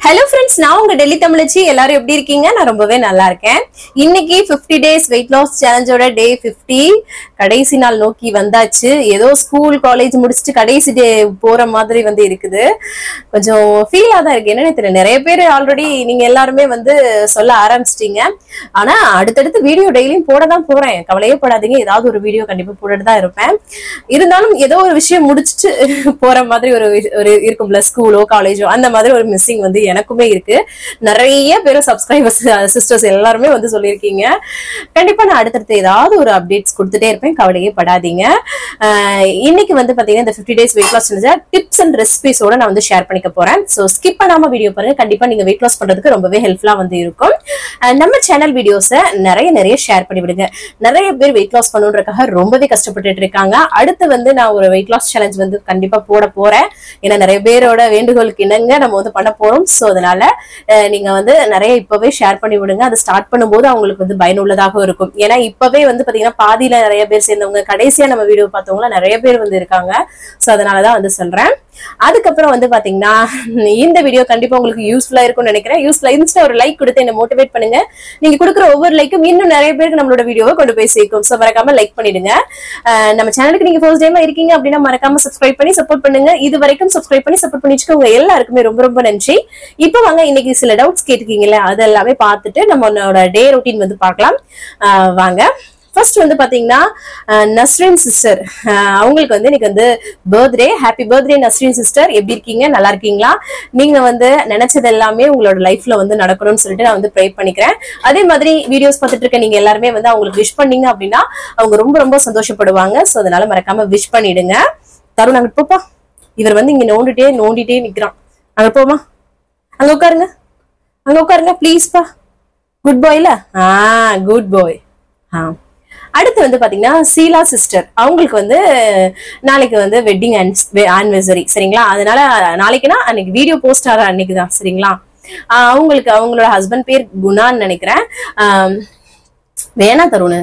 hello friends நான் உங்க டெல்லி தமிழச்சி எல்லாரும் எப்படி இருக்கீங்க நான் ரொம்பவே நல்லா இருக்கேன் இன்னைக்கு 50 டேஸ் வெயிட் லாஸ் சேலஞ்சோட டே 50 கடைசி நாள் நோக்கி வந்தாச்சு ஏதோ ஸ்கூல் காலேஜ் முடிச்சுட்டு கடைசி டே போற மாதிரி வந்து இருக்குது கொஞ்சம் ஃபீலா தான் இருக்கு என்னன்னு தெரியல நிறைய பேர் ஆல்ரெடி நீங்க எல்லாருமே வந்து சொல்ல ஆரம்பிச்சிட்டீங்க ஆனா அடுத்தடுத்து வீடியோ டெய்லியும் போட தான் போறேன் கவலையே படாதீங்க ஏதாவது ஒரு வீடியோ கண்டிப்பா போட்டுட்டு தான் இருப்பேன் இருந்தாலும் ஏதோ ஒரு விஷயம் முடிச்சுட்டு போற மாதிரி ஒரு வி- ஒரு இருக்கும்ல ஸ்கூலோ காலேஜோ அந்த மாதிரி ஒரு மிஸ்ஸிங் வந்து எனக்குமே இருக்கு நிறைய பேர் சப்ஸ்கிரைபர்ஸ் சிஸ்டர்ஸ் எல்லாருமே வந்து சொல்லியிருக்கீங்க கண்டிப்பா நான் அடுத்தடுத்து ஏதாவது ஒரு அப்டேட்ஸ் கொடுத்துட்டே இருப்பேன் கவலையே படாதீங்க ஆஹ் இன்னைக்கு வந்து பாத்தீங்கன்னா இந்த 50 days weight loss tips and ரெசிபிஸோட நான் வந்து ஷேர் பண்ணிக்க போறேன் ஸோ ஸ்கிப் பண்ணாம வீடியோ பாருங்க கண்டிப்பா நீங்க வெயிட் லாஸ் பண்றதுக்கு ரொம்பவே ஹெல்ப்ஃபுல்லா வந்து இருக்கும் ஆஹ் நம்ம சேனல் வீடியோஸை நிறைய நிறைய ஷேர் பண்ணி விடுங்க நிறைய பேர் வெயிட் லாஸ் பண்ணுறதுக்காக ரொம்பவே கஷ்டப்பட்டுட்டு இருக்காங்க அடுத்து வந்து நான் ஒரு வெயிட் லாஸ் சேலஞ்ச் வந்து கண்டிப்பா போட போறேன் ஏன்னா நிறைய பேரோட வேண்டுகோளுக்கு இணங்க நம்ம வந்து பண்ண போறோம் ஸோ அதனால அஹ், நீங்க வந்து நிறைய இப்பவே ஷேர் பண்ணி விடுங்க அதை ஸ்டார்ட் பண்ணும்போது அவங்களுக்கு வந்து பயனுள்ளதாக இருக்கும் ஏன்னா இப்பவே வந்து பாத்தீங்கன்னா பாதியில நிறைய பேர் சேர்ந்தவங்க கடைசியா நம்ம வீடியோ பார்த்தவங்க நிறைய பேர் வந்து இருக்காங்க ஸோ அதனாலதான் வந்து சொல்றேன் அதுக்கப்புறம் வந்து பாத்தீங்கன்னா இந்த வீடியோ கண்டிப்பா உங்களுக்கு யூஸ்ஃபுல்லா இருக்கும்னு நினைக்கிறேன் யூஸ்ஃபுல்லா இருந்துச்சுன்னா ஒரு லைக் கொடுத்து என்ன மோட்டிவேட் பண்ணுங்க நீங்க கொடுக்குற ஒவ்வொரு லைக்கும் இன்னும் நிறைய பேருக்கு நம்மளோட வீடியோவை கொண்டு போய் சேர்க்கும் ஸோ மறக்காம லைக் பண்ணிடுங்க அஹ் நம்ம சேனலுக்கு நீங்க ஃபர்ஸ்ட் டைமா இருக்கீங்க அப்படின்னா மறக்காம சப்ஸ்கிரைப் பண்ணி சப்போர்ட் பண்ணுங்க இது வரைக்கும் சப்ஸ்கிரைப் பண்ணி சப்போர்ட் பண்ணி வச்சுக்கோங்க எல்லாருக்குமே ரொம்ப ரொம்ப நன்றி இப்போ வாங்க இன்னைக்கு சில டவுட்ஸ் கேட்டிருக்கீங்கல்ல அது எல்லாமே பார்த்துட்டு நம்மளோட டே ரொட்டீன் வந்து பார்க்கலாம் அஹ் வாங்க ஃபர்ஸ்ட் வந்து பாத்தீங்கன்னா அஹ் நஸ்ரின் சிஸ்டர் அவங்களுக்கு வந்து இன்னைக்கு வந்து birthday happy birthday Nasrin sister எப்படி இருக்கீங்க நல்லா இருக்கீங்களா நீங்க வந்து நினைச்சது எல்லாமே உங்களோட லைஃப்ல வந்து நடக்கணும்னு சொல்லிட்டு நான் வந்து ப்ரே பண்ணிக்கிறேன் அதே மாதிரி வீடியோஸ் பார்த்துட்டு இருக்க நீங்க எல்லாருமே வந்து அவங்களுக்கு விஷ் பண்ணீங்க அப்படின்னா அவங்க ரொம்ப ரொம்ப சந்தோஷப்படுவாங்க ஸோ அதனால மறக்காம விஷ் பண்ணிடுங்க தருண் அங்கிட்டு போப்பா இவர் வந்து இங்க நோண்டிட்டே நோண்டிட்டே நிக்கிறான் அங்க போமா அங்க உட்காருங்க அங்க உட்காருங்க ப்ளீஸ்ப்பா குட் பாய்ல ஆ குட் பாய் ஆ அடுத்து வந்து பாத்தீங்கன்னா சீலா சிஸ்டர் அவங்களுக்கு வந்து நாளைக்கு வந்து வெட்டிங் ஆனிவர்சரி சரிங்களா அதனால நாளைக்குனா அன்னைக்கு வீடியோ போஸ்ட் ஆகிற அன்னைக்கு தான் சரிங்களா ஆஹ் அவங்களுக்கு அவங்களோட ஹஸ்பண்ட் பேர் குணான்னு நினைக்கிறேன் ஆம், வேணா தருணு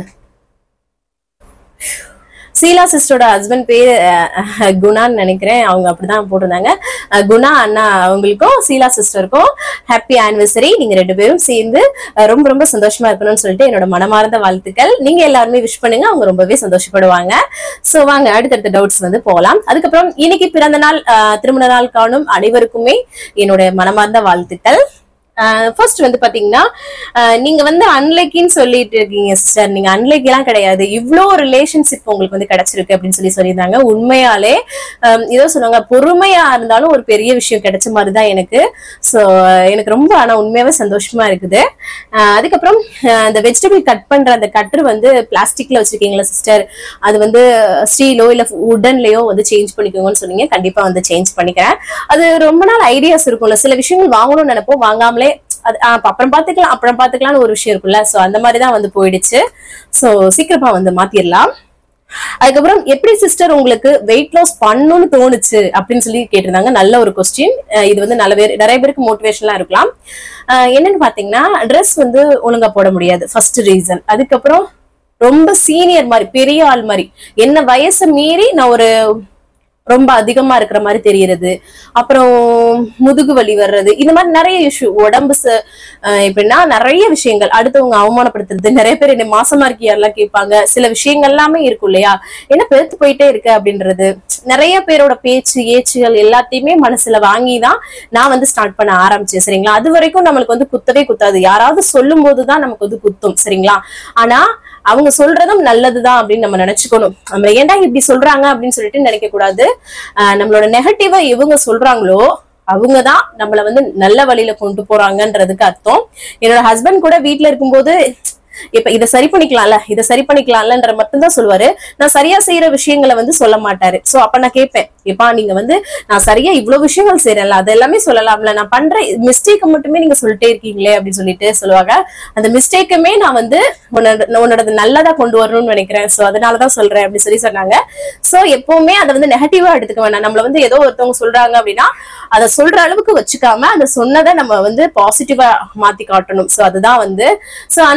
சீலா சிஸ்டரோட ஹஸ்பண்ட் பேர் அஹ், குணான்னு நினைக்கிறேன் அவங்க அப்படிதான் போட்டிருந்தாங்க அஹ், குணா அண்ணா அவங்களுக்கும் சீலா சிஸ்டருக்கும் ஹாப்பி ஆனிவர்சரி நீங்க ரெண்டு பேரும் சேர்ந்து அஹ், ரொம்ப ரொம்ப சந்தோஷமா இருக்கணும்னு சொல்லிட்டு என்னோட மனமார்ந்த வாழ்த்துக்கள் நீங்க எல்லாருமே விஷ் பண்ணுங்க அவங்க ரொம்பவே சந்தோஷப்படுவாங்க சோ வாங்க அடுத்தடுத்த டவுட்ஸ் வந்து போகலாம் அதுக்கப்புறம் இன்னைக்கு பிறந்த நாள் அஹ், திருமண நாள் காணும் அனைவருக்குமே என்னோட மனமார்ந்த வாழ்த்துக்கள் ஃபர்ஸ்ட் வந்து பாத்தீங்கன்னா அஹ், நீங்க வந்து அன்லைக்கின்னு சொல்லிட்டு இருக்கீங்க சிஸ்டர் நீங்க அன்லைக் எல்லாம் கிடையாது இவ்வளோ ரிலேஷன்ஷிப் உங்களுக்கு வந்து கிடைச்சிருக்கு அப்படின்னு சொல்லி சொல்லியிருந்தாங்க உண்மையாலே அஹ், ஏதோ சொன்னாங்க பொறுமையா இருந்தாலும் ஒரு பெரிய விஷயம் கிடைச்ச மாதிரி தான் எனக்கு ஸோ எனக்கு ரொம்ப ஆனா உண்மையாவே சந்தோஷமா இருக்குது அஹ், அதுக்கப்புறம் அஹ், அந்த வெஜிடபிள் கட் பண்ற அந்த கட்டர் வந்து பிளாஸ்டிக்ல வச்சிருக்கீங்களா சிஸ்டர் அது வந்து ஸ்டீலோ இல்ல உடன்லயோ வந்து சேஞ்ச் பண்ணிக்கோங்கன்னு சொன்னீங்க கண்டிப்பா வந்து சேஞ்ச் பண்ணிக்கிறேன் அது ரொம்ப நாள் ஐடியாஸ் இருக்கும்ல சில விஷயங்கள் வாங்கணும்னு நினைப்போம் வாங்காமலே அது ஆ, அப்ப அப்புறம் பாத்துக்கலாம் அப்புறம் பாத்துக்கலாம்னு ஒரு விஷயம் இருக்குல்ல சோ அந்த மாதிரி தான் வந்து போயிடுச்சு சோ சீக்கிரமா வந்து மாத்திரலாம் அதுக்கப்புறம் எப்படி சிஸ்டர் உங்களுக்கு வெயிட் லாஸ் பண்ணணும்னு தோணுச்சு அப்படின்னு சொல்லி கேட்டிருந்தாங்க நல்ல ஒரு கொஸ்டின் இது வந்து நல்ல பேர் நிறைய பேருக்கு மோட்டிவேஷனலா இருக்கலாம் அஹ் என்னன்னு பாத்தீங்கன்னா ட்ரெஸ் வந்து ஒழுங்கா போட முடியாது ஃபர்ஸ்ட் ரீசன் அதுக்கப்புறம் ரொம்ப சீனியர் மாதிரி பெரிய ஆள் மாதிரி என்ன வயசை மீறி நான் ஒரு ரொம்ப அதிகமா இருக்கிற மாதிரி தெரியறது அப்புறம் முதுகு வலி வர்றது இந்த மாதிரி நிறைய இஷ்யூ உடம்பு ச- அஹ் எப்படின்னா நிறைய விஷயங்கள் அடுத்தவங்க அவமானப்படுத்துறது நிறைய பேர் என்ன மாசமா இருக்கியாரெல்லாம் கேட்பாங்க சில விஷயங்கள் எல்லாமே இருக்கும் இல்லையா என்ன பெருத்து போயிட்டே இருக்கு அப்படின்றது நிறைய பேரோட பேச்சு ஏச்சுகள் எல்லாத்தையுமே மனசுல வாங்கி தான் நான் வந்து ஸ்டார்ட் பண்ண ஆரம்பிச்சேன் சரிங்களா அது வரைக்கும் நம்மளுக்கு வந்து குத்தவே குத்தாது யாராவது சொல்லும் போதுதான் நமக்கு வந்து குத்தும் சரிங்களா ஆனா அவங்க சொல்றதும் நல்லதுதான் அப்படின்னு நம்ம நினைச்சுக்கணும் நம்ம ஏன்டா இப்படி சொல்றாங்க அப்படின்னு சொல்லிட்டு நினைக்க கூடாது ஆஹ் நம்மளோட நெகட்டிவா இவங்க சொல்றாங்களோ அவங்கதான் நம்மள வந்து நல்ல வழியில கொண்டு போறாங்கன்றதுக்கு அர்த்தம் என்னோட ஹஸ்பண்ட் கூட வீட்ல இருக்கும்போது இப்ப இதை சரி பண்ணிக்கலாம்ல இதை சரி பண்ணிக்கலாம்லன்ற மட்டும்தான் சொல்லுவாரு நான் சரியா செய்யற விஷயங்களை வந்து சொல்ல மாட்டாரு சோ அப்ப நான் கேட்பேன் எப்பா நீங்க வந்து நான் சரியா இவ்வளவு விஷயங்கள் செய்யறேன்ல அது எல்லாமே சொல்லலாம்ல நான் பண்ற மிஸ்டேக் மட்டுமே நீங்க சொல்லிட்டே இருக்கீங்களே அப்படின்னு சொல்லிட்டு சொல்லுவாங்க அந்த மிஸ்டேக்குமே நான் வந்து உன்னோட உன்னோடது நல்லதா கொண்டு வரணும்னு நினைக்கிறேன் சோ அதனாலதான் சொல்றேன் அப்படின்னு சொல்லி சொன்னாங்க சோ எப்பவுமே அதை வந்து நெகட்டிவா எடுத்துக்க வேணாம் நம்மள வந்து ஏதோ ஒருத்தவங்க சொல்றாங்க அப்படின்னா அதை சொல்ற அளவுக்கு வச்சுக்காம அதை சொன்னதை நம்ம வந்து பாசிட்டிவா மாத்தி காட்டணும் சோ அதுதான் வந்து சோ அந்த மாதிரி தாங்க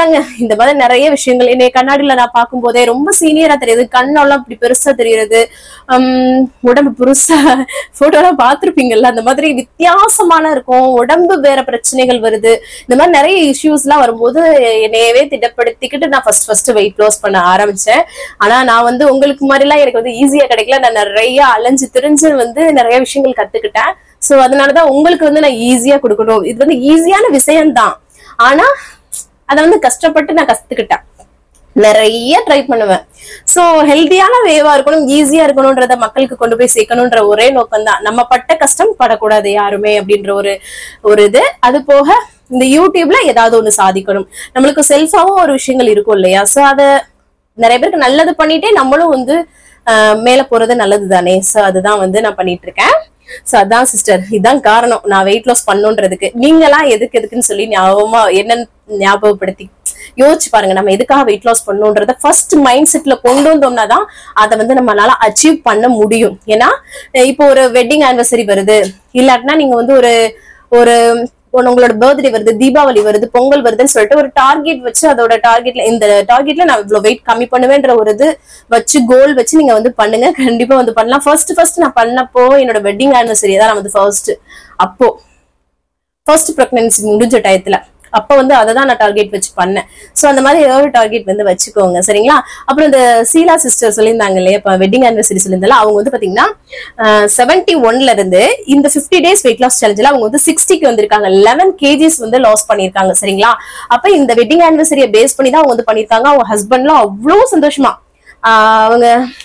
அதுதாங்க இந்த மாதிரி நிறைய விஷயங்கள் என்னை கண்ணாடியில நான் பார்க்கும்போதே ரொம்ப சீனியரா தெரியுது கண்ணெல்லாம் இப்படி பெருசா தெரியுது உம் உடம்பு பெருசா போட்டோலாம் பார்த்திருப்பீங்கல்ல அந்த மாதிரி வித்தியாசமான இருக்கும் உடம்பு வேற பிரச்சனைகள் வருது இந்த மாதிரி நிறைய இஷ்யூஸ் எல்லாம் வரும்போது என்னையவே திடப்படுத்திக்கிட்டு நான் ஃபர்ஸ்ட் ஃபர்ஸ்ட் வெயிட் லாஸ் பண்ண ஆரம்பிச்சேன் ஆனா நான் வந்து உங்களுக்கு மாதிரி எல்லாம் எனக்கு வந்து ஈஸியா கிடைக்கல நான் நிறைய அலைஞ்சு திரிஞ்சு வந்து நிறைய விஷயங்கள் கத்துக்கிட்டேன் சோ அதனாலதான் உங்களுக்கு வந்து நான் ஈஸியா கொடுக்கணும் இது வந்து ஈஸியான விஷயம்தான் ஆனா அதை வந்து கஷ்டப்பட்டு நான் கத்துக்கிட்டேன் நிறைய ட்ரை பண்ணுவேன் சோ ஹெல்தியான வேவா இருக்கணும் ஈஸியா இருக்கணும்ன்றத மக்களுக்கு கொண்டு போய் சேர்க்கணும்ன்ற ஒரே நோக்கம் தான் நம்ம பட்ட கஷ்டம் படக்கூடாது யாருமே அப்படின்ற ஒரு ஒரு இது அது போக இந்த யூடியூப்ல ஏதாவது ஒண்ணு சாதிக்கணும் நம்மளுக்கு செல்ஃபாவும் ஒரு விஷயங்கள் இருக்கும் இல்லையா சோ அத நிறைய பேருக்கு நல்லது பண்ணிட்டே நம்மளும் வந்து ஆஹ், மேல போறது நல்லது தானே சோ அதுதான் வந்து நான் பண்ணிட்டு இருக்கேன் சோ அதான் சிஸ்டர் இதுதான் காரணம் நான் வெயிட் லாஸ் பண்ணுன்றதுக்கு நீங்களாம் எதுக்கு எதுக்குன்னு சொல்லி ஞாபகமா என்னன்னு ஞாபகப்படுத்தி யோசிச்சு பாருங்க நம்ம எதுக்காக வெயிட் லாஸ் பண்ணணுன்றத ஃபர்ஸ்ட் மைண்ட் செட்ல கொண்டு வந்தோம்னா தான் அதை வந்து நம்மளால அச்சீவ் பண்ண முடியும் ஏன்னா அஹ் இப்போ ஒரு வெட்டிங் ஆனிவர்சரி வருது இல்லாட்டினா நீங்க வந்து ஒரு ஒரு ஒண்ணு உங்களோட பர்த்டே வருது தீபாவளி வருது பொங்கல் வருதுன்னு சொல்லிட்டு ஒரு டார்கெட் வச்சு அதோட டார்கெட்ல இந்த டார்கெட்ல நான் இவ்வளவு வெயிட் கம்மி பண்ணுவேன்ற ஒரு இது வச்சு கோல் வச்சு நீங்க வந்து பண்ணுங்க கண்டிப்பா வந்து பண்ணலாம் ஃபர்ஸ்ட் ஃபர்ஸ்ட் நான் பண்ணப்போ என்னோட வெட்டிங் ஆனிவர்சரி தான் நான் வந்து ஃபர்ஸ்ட் அப்போ ஃபர்ஸ்ட் ப்ரெக்னன்சி முடிஞ்ச டயத்துல அப்ப வந்து அதை தான் நான் டார்கெட் வச்சு பண்ணேன் சோ அந்த மாதிரி ஏதாவது டார்கெட் வந்து வச்சுக்கோங்க சரிங்களா அப்புறம் இந்த சீலா சிஸ்டர் சொல்லியிருந்தாங்க இல்லையா இப்ப வெட்டிங் ஆனிவர்சரி சொல்லியிருந்தால அவங்க வந்து பாத்தீங்கன்னா செவன்டி ஒன்ல இருந்து இந்த 50 டேஸ் வெயிட் லாஸ் சேலஞ்சில் அவங்க வந்து சிக்ஸ்டிக்கு வந்திருக்காங்க லெவன் கேஜிஸ் வந்து லாஸ் பண்ணியிருக்காங்க சரிங்களா அப்ப இந்த வெட்டிங் ஆனிவர்சரியை பேஸ் பண்ணி தான் அவங்க வந்து பண்ணியிருக்காங்க அவங்க ஹஸ்பண்ட்லாம் அவ்வளோ சந்தோஷமா ஆஹ் அவங்க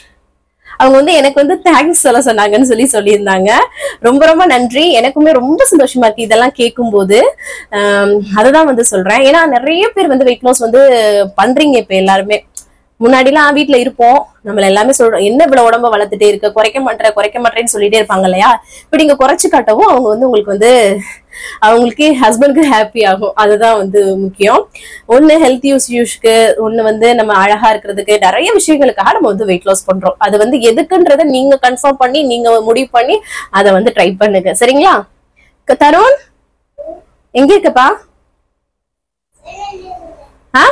அவங்க வந்து எனக்கு வந்து தேங்க்ஸ் சொல்ல சொன்னாங்கன்னு சொல்லி சொல்லியிருந்தாங்க ரொம்ப ரொம்ப நன்றி எனக்குமே ரொம்ப சந்தோஷமா இருக்கு இதெல்லாம் கேட்கும்போது ஆம், அததான் வந்து சொல்றேன் ஏன்னா நிறைய பேர் வந்து வெயிட் லாஸ் வந்து பண்றீங்க இப்ப எல்லாருமே முன்னாடிலாம் வீட்ல இருப்போம் நம்மள எல்லாமே சொல்றோம் என்ன இவ்வளவு உடம்ப வளர்த்துட்டே இருக்க குறைக்க மாட்டேற குறைக்க மாட்டேன்னு சொல்லிட்டே இருப்பாங்க இல்லையா இப்ப நீங்க குறைச்சு காட்டவும் அவங்க வந்து உங்களுக்கு வந்து அவங்களுக்கு ஹஸ்பண்டுக்கு ஹாப்பி ஆகும் அதுதான் வந்து முக்கியம் ஒண்ணு ஹெல்த் யூஸ் யூஸ்க்கு ஒண்ணு வந்து நம்ம அழகா இருக்கிறதுக்கு நிறைய விஷயங்களுக்காக நம்ம வந்து வெயிட் லாஸ் பண்றோம் அது வந்து எதுக்குன்றத நீங்க கன்ஃபார்ம் பண்ணி நீங்க முடிவு பண்ணி அதை வந்து ட்ரை பண்ணுங்க சரிங்களா க- தருண் எங்க இருக்கப்பா ஆ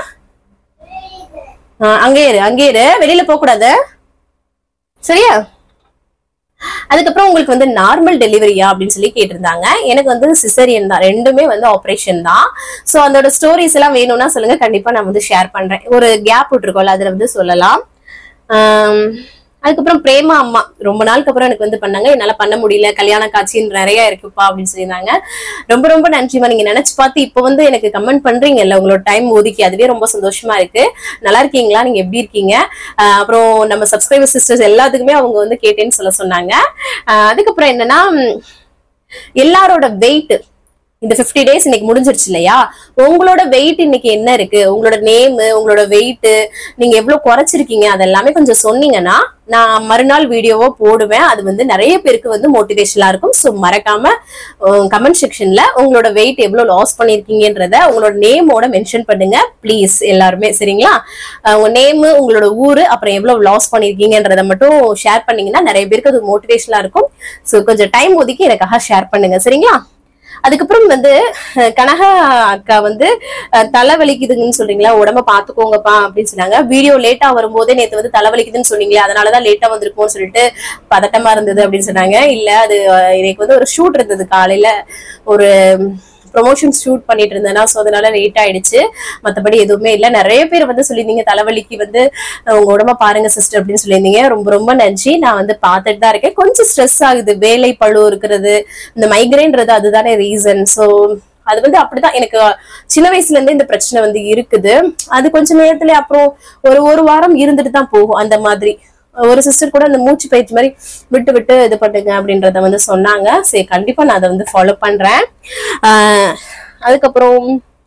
ஆ, அங்கே இரு அங்கே இரு வெளியில போக கூடாது சரியா அதுக்கப்புறம் உங்களுக்கு வந்து நார்மல் டெலிவரியா அப்படின்னு சொல்லி கேட்டிருந்தாங்க எனக்கு வந்து சிசரியன் தான் ரெண்டுமே வந்து ஆப்ரேஷன் தான் ஸோ அதோட ஸ்டோரிஸ் எல்லாம் வேணும்னா சொல்லுங்க கண்டிப்பா நான் வந்து ஷேர் பண்றேன் ஒரு கேப் விட்டுருக்கோம்ல அதுல வந்து சொல்லலாம் ஆம், அதுக்கப்புறம் பிரேமா அம்மா ரொம்ப நாளுக்கு அப்புறம் எனக்கு வந்து பண்ணாங்க என்னால பண்ண முடியல கல்யாண காட்சி நிறைய இருக்குப்பா அப்படின்னு சொல்லியிருந்தாங்க ரொம்ப ரொம்ப நன்றிமா நீங்க நினைச்சு பார்த்து இப்போ வந்து எனக்கு கமெண்ட் பண்றீங்கல்ல உங்களோட டைம் ஒதுக்கி அதுவே ரொம்ப சந்தோஷமா இருக்கு நல்லா இருக்கீங்களா நீங்க எப்படி இருக்கீங்க ஆஹ் அப்புறம் நம்ம சப்ஸ்கிரைபர் சிஸ்டர்ஸ் எல்லாத்துக்குமே அவங்க வந்து கேட்டேன்னு சொல்ல சொன்னாங்க ஆஹ் அதுக்கப்புறம் என்னன்னா உம், எல்லாரோட வெயிட் இந்த 50 டேஸ் இன்னைக்கு முடிஞ்சிருச்சு இல்லையா உங்களோட வெயிட் இன்னைக்கு என்ன இருக்கு உங்களோட நேம் உங்களோட வெயிட் நீங்க எவ்வளவு குறைச்சிருக்கீங்க அதெல்லாமே கொஞ்சம் சொன்னீங்கன்னா நான் மறுநாள் வீடியோவோ போடுவேன் அது வந்து நிறைய பேருக்கு வந்து மோட்டிவேஷனா இருக்கும் ஸோ மறக்காம கமெண்ட் செக்ஷன்ல உங்களோட வெயிட் எவ்வளவு லாஸ் பண்ணிருக்கீங்கன்றத உங்களோட நேமோட மென்ஷன் பண்ணுங்க ப்ளீஸ் எல்லாருமே சரிங்களா அஹ் உங்க நேம் உங்களோட ஊரு அப்புறம் எவ்வளவு லாஸ் பண்ணிருக்கீங்கன்றத மட்டும் ஷேர் பண்ணீங்கன்னா நிறைய பேருக்கு அது மோட்டிவேஷனா இருக்கும் ஸோ கொஞ்சம் டைம் ஒதுக்கி எனக்காக ஷேர் பண்ணுங்க சரிங்களா அதுக்கப்புறம் வந்து அஹ், கனகா அக்கா வந்து அஹ், தலை வலிக்குதுன்னு சொல்றீங்களா உடம்ப பாத்துக்கோங்கப்பா அப்படின்னு சொன்னாங்க வீடியோ லேட்டா வரும்போதே நேத்து வந்து தலை வலிக்குதுன்னு சொன்னீங்களே அதனாலதான் லேட்டா வந்திருக்கும்னு சொல்லிட்டு பதட்டமா இருந்தது அப்படின்னு சொன்னாங்க இல்ல அது அஹ், எனக்கு வந்து ஒரு ஷூட் இருந்தது காலையில ஒரு ப்ரொமோஷன் ஷூட் பண்ணிட்டு இருந்தேன்னா ஸோ அதனால லேட் ஆயிடுச்சு மற்றபடி எதுவுமே இல்லை நிறைய பேர் வந்து சொல்லியிருந்தீங்க தலைவலிக்கு வந்து அஹ், உங்க உடம்ப பாருங்க சிஸ்டர் அப்படின்னு சொல்லியிருந்தீங்க ரொம்ப ரொம்ப நன்றி நான் வந்து பார்த்துட்டு தான் இருக்கேன் கொஞ்சம் ஸ்ட்ரெஸ் ஆகுது வேலை பழு இருக்கிறது இந்த மைக்ரைன்றது அதுதானே ரீசன் ஸோ அது வந்து அப்படிதான் எனக்கு சின்ன வயசுல இருந்தே இந்த பிரச்சனை வந்து இருக்குது அது கொஞ்ச நேரத்துல அப்புறம் ஒரு ஒரு வாரம் இருந்துட்டு தான் போகும் அந்த மாதிரி ஒரு சிஸ்டர் கூட அந்த மூச்சு பயிற்சி மாதிரி விட்டு விட்டு இது பண்ணுங்க அப்படின்றத வந்து சொன்னாங்க சரி கண்டிப்பா நான் அதை வந்து ஃபாலோ பண்றேன் ஆஹ் அதுக்கப்புறம்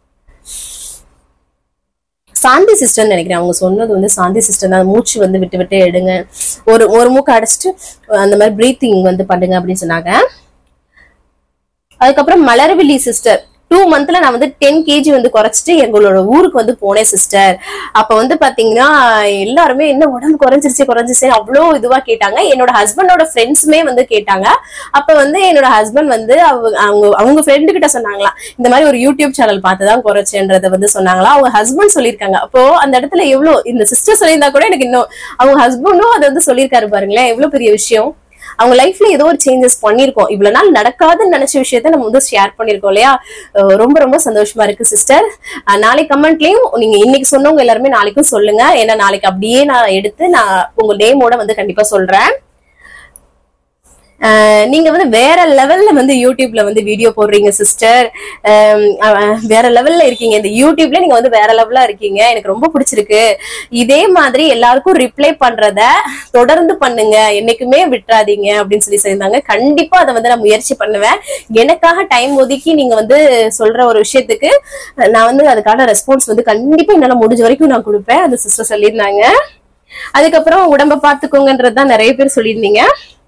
சாந்தி சிஸ்டர் நினைக்கிறேன் அவங்க சொன்னது வந்து சாந்தி சிஸ்டர் தான் மூச்சு வந்து விட்டு விட்டு எடுங்க ஒரு ஒரு மூக்கு அடைச்சிட்டு அந்த மாதிரி பிரீத்திங் வந்து பண்ணுங்க அப்படின்னு சொன்னாங்க அதுக்கப்புறம் மலர்விழி சிஸ்டர் டூ மந்த்ல நான் வந்து டென் கேஜி வந்து குறைச்சிட்டு எங்களோட ஊருக்கு வந்து போனேன் சிஸ்டர் அப்ப வந்து பாத்தீங்கன்னா எல்லாருமே என்ன உடம்பு குறைஞ்சிருச்சு குறைஞ்சிருச்சு அவ்வளோ இதுவா கேட்டாங்க என்னோட ஹஸ்பண்டோட ஃப்ரெண்ட்ஸுமே வந்து கேட்டாங்க அப்ப வந்து என்னோட ஹஸ்பண்ட் வந்து அவங்க அவங்க அவங்க ஃப்ரெண்டு கிட்ட சொன்னாங்களாம் இந்த மாதிரி ஒரு யூடியூப் சேனல் பார்த்து தான் குறைச்சேன்றதை வந்து சொன்னாங்களா அவங்க ஹஸ்பண்ட் சொல்லியிருக்காங்க அப்போ அந்த இடத்துல எவ்வளவு இந்த சிஸ்டர் சொல்லியிருந்தா கூட எனக்கு இன்னும் அவங்க ஹஸ்பண்டும் அதை வந்து சொல்லியிருக்காரு பாருங்களேன் எவ்வளவு பெரிய விஷயம் அவங்க லைஃப்ல ஏதோ ஒரு சேஞ்சஸ் பண்ணிருக்கோம் இவ்வளவு நாள் நடக்காதுன்னு நினைச்ச விஷயத்த நம்ம வந்து ஷேர் பண்ணிருக்கோம் இல்லையா அஹ் ரொம்ப ரொம்ப சந்தோஷமா இருக்கு சிஸ்டர் நாளைக்கு கமெண்ட்லயும் நீங்க இன்னைக்கு சொன்னவங்க எல்லாருமே நாளைக்கும் சொல்லுங்க ஏன்னா நாளைக்கு அப்படியே நான் எடுத்து நான் உங்க நேமோட வந்து கண்டிப்பா சொல்றேன் அஹ் நீங்க வந்து வேற லெவல்ல வந்து யூடியூப்ல வந்து வீடியோ போடுறீங்க சிஸ்டர் வேற லெவல்ல இருக்கீங்க இந்த யூடியூப்ல நீங்க வந்து வேற லெவலா இருக்கீங்க எனக்கு ரொம்ப பிடிச்சிருக்கு இதே மாதிரி எல்லாருக்கும் ரிப்ளை பண்றத தொடர்ந்து பண்ணுங்க என்னைக்குமே விட்டுறாதீங்க அப்படின்னு சொல்லி சொல்லியிருந்தாங்க கண்டிப்பா அதை வந்து நான் முயற்சி பண்ணுவேன் எனக்காக டைம் ஒதுக்கி நீங்க வந்து சொல்ற ஒரு விஷயத்துக்கு நான் வந்து அதுக்கான ரெஸ்பான்ஸ் வந்து கண்டிப்பா என்னால முடிஞ்ச வரைக்கும் நான் கொடுப்பேன் அந்த சிஸ்டர் சொல்லியிருந்தாங்க அதுக்கப்புறம் உடம்ப பாத்துக்கோங்கன்றது தான் நிறைய பேர் சொல்லியிருந்தீங்க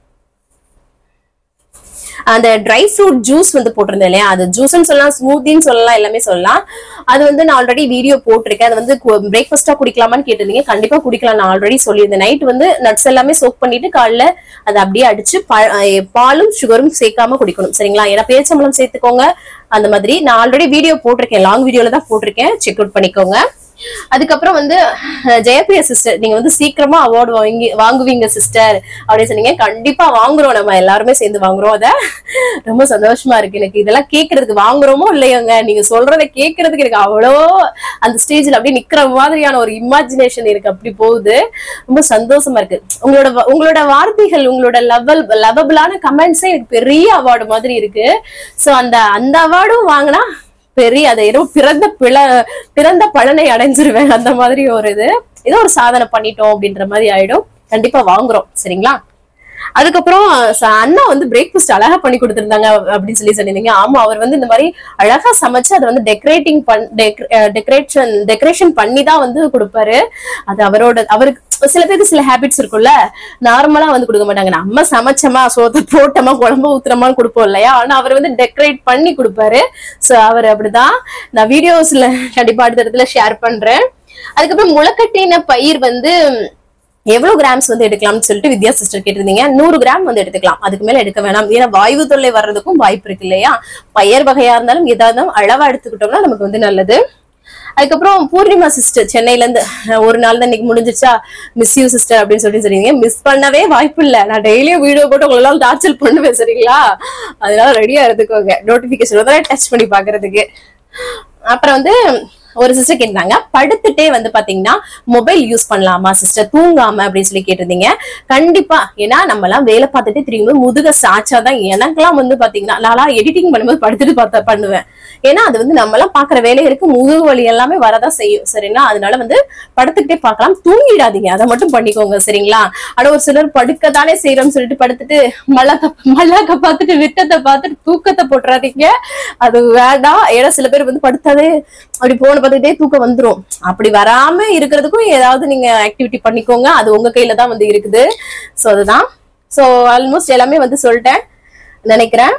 அந்த ட்ரை ஃப்ரூட் ஜூஸ் வந்து போட்டிருந்தேன் இல்லையா அது ஜூஸ்னு சொல்லலாம் ஸ்மூத்தின்னு சொல்லலாம் எல்லாமே சொல்லலாம் அது வந்து நான் ஆல்ரெடி வீடியோ போட்டிருக்கேன் அது வந்து பிரேக்ஃபாஸ்டா குடிக்கலாமான்னு கேட்டிருந்தீங்க கண்டிப்பா குடிக்கலாம் நான் ஆல்ரெடி சொல்லியிருந்தேன் நைட் வந்து நட்ஸ் எல்லாமே சோக் பண்ணிட்டு காலைல அதை அப்படியே அடிச்சு ப- அஹ் பாலும் சுகரும் சேர்க்காம குடிக்கணும் சரிங்களா ஏன்னா பேச்சம்பளம் சேர்த்துக்கோங்க அந்த மாதிரி நான் ஆல்ரெடி வீடியோ போட்டிருக்கேன் லாங் வீடியோல தான் போட்டிருக்கேன் செக் அவுட் பண்ணிக்கோங்க அதுக்கப்புறம் வந்து அஹ், ஜெயப்பிரியா சிஸ்டர் நீங்க வந்து சீக்கிரமா அவார்டு வாங்கி வாங்குவீங்க சிஸ்டர் அப்படின்னு சொன்னீங்க கண்டிப்பா வாங்குறோம் நம்ம எல்லாருமே சேர்ந்து வாங்குறோம் அத ரொம்ப சந்தோஷமா இருக்கு எனக்கு இதெல்லாம் கேக்குறதுக்கு வாங்குறோமோ இல்லையோங்க நீங்க சொல்றத கேக்குறதுக்கு எனக்கு அவ்வளோ அந்த ஸ்டேஜ்ல அப்படியே நிக்கிற மாதிரியான ஒரு இமேஜினேஷன் எனக்கு அப்படி போகுது ரொம்ப சந்தோஷமா இருக்கு உங்களோட வ- உங்களோட வார்த்தைகள் உங்களோட லெவல் லவபிளான கமெண்ட்ஸே எனக்கு பெரிய அவார்டு மாதிரி இருக்கு சோ அந்த அந்த அவார்டும் வாங்கினா பெரிய அதை ஏதோ பிறந்த பிள பிறந்த பலனை அடைஞ்சிருவேன் அந்த மாதிரி ஒரு இது ஏதோ ஒரு சாதனை பண்ணிட்டோம் அப்படின்ற மாதிரி ஆயிடும் கண்டிப்பா வாங்குறோம் சரிங்களா அதுக்கப்புறம் ச- அண்ணா வந்து பிரேக்ஃபாஸ்ட் அழகா பண்ணி கொடுத்திருந்தாங்க அப்படின்னு சொல்லி சொல்லியிருந்தீங்க ஆமா அவர் வந்து இந்த மாதிரி அழகா சமைச்சு அதை வந்து டெக்கரேட்டிங் பண் டெக்கரேஷன் டெக்கரேஷன் பண்ணி தான் வந்து கொடுப்பாரு அது அவரோட அவருக்கு சில பேருக்கு சில ஹேபிட்ஸ் இருக்கும்ல நார்மலா வந்து கொடுக்க மாட்டாங்க நம்ம சமைச்சோமா சோத்தை போட்டோமா குழம்பு ஊத்துறோமான்னு கொடுப்போம் இல்லையா ஆனா அவர் வந்து டெக்கரேட் பண்ணி கொடுப்பாரு சோ அவர் அப்படிதான் நான் வீடியோஸ்ல கண்டிப்பா அடுத்த இடத்துல ஷேர் பண்றேன் அதுக்கப்புறம் முளைக்கட்டின பயிர் வந்து எவ்வளவு கிராம்ஸ் வந்து எடுக்கலாம்னு சொல்லிட்டு வித்யா சிஸ்டர் கேட்டிருந்தீங்க நூறு கிராம் வந்து எடுத்துக்கலாம் அதுக்கு மேல எடுக்க வேணாம் ஏன்னா வாய்வு தொல்லை வர்றதுக்கும் வாய்ப்பு இருக்கு இல்லையா பயிர் வகையா இருந்தாலும் எதா இருந்தாலும் அளவா எடுத்துக்கிட்டோம்னா நமக்கு வந்து நல்லது அதுக்கப்புறம் பூர்ணிமா சிஸ்டர் சென்னையில இருந்து அஹ், ஒரு நாள் தான் இன்னைக்கு முடிஞ்சிச்சா மிஸ் யூ சிஸ்டர் அப்படின்னு சொல்லி சொல்றீங்க மிஸ் பண்ணவே வாய்ப்பு இல்ல நான் டெய்லியும் வீடியோ போட்டு உங்களால டார்ச்சல் பண்ணுவேன் சரிங்களா அதனால ரெடியா இருந்துக்கோங்க நோட்டிபிகேஷன் வந்து டச் பண்ணி பாக்குறதுக்கு அப்புறம் வந்து ஒரு சிஸ்டர் கேட்டாங்க படுத்துட்டே வந்து பாத்தீங்கன்னா மொபைல் யூஸ் பண்ணலாமா சிஸ்டர் தூங்காம அப்படின்னு சொல்லி கேட்டிருந்தீங்க கண்டிப்பா ஏன்னா நம்ம எல்லாம் வேலை பார்த்துட்டு திரும்பி முதுக சாச்சாதான் எனக்கெல்லாம் வந்து பாத்தீங்கன்னா நான்லாம் எடிட்டிங் பண்ணும்போது படுத்துட்டு பார்த்தா பண்ணுவேன் ஏன்னா அது வந்து நம்ம எல்லாம் பாக்குற வேலைகளுக்கு முதுகு வலி எல்லாமே வரதான் செய்யும் சரிங்களா அதனால வந்து படுத்துக்கிட்டே பார்க்கலாம் தூங்கிடாதீங்க அதை மட்டும் பண்ணிக்கோங்க சரிங்களா ஆனா ஒரு சிலர் படுக்கத்தானே செய்யறோம்னு சொல்லிட்டு படுத்துட்டு மல்லாக்க மல்லாக்க பார்த்துட்டு விட்டத்தை பார்த்துட்டு தூக்கத்தை போட்டுறாதீங்க அது வேண்டாம் ஏன்னா சில பேர் வந்து படுத்தாதே அப்படி போன பார்த்துக்கிட்டே தூக்கம் வந்துரும் அப்படி வராம இருக்கிறதுக்கும் ஏதாவது நீங்க ஆக்டிவிட்டி பண்ணிக்கோங்க அது உங்க கையில தான் வந்து இருக்குது சோ அதுதான் சோ ஆல்மோஸ்ட் எல்லாமே வந்து சொல்லிட்டேன் நினைக்கிறேன்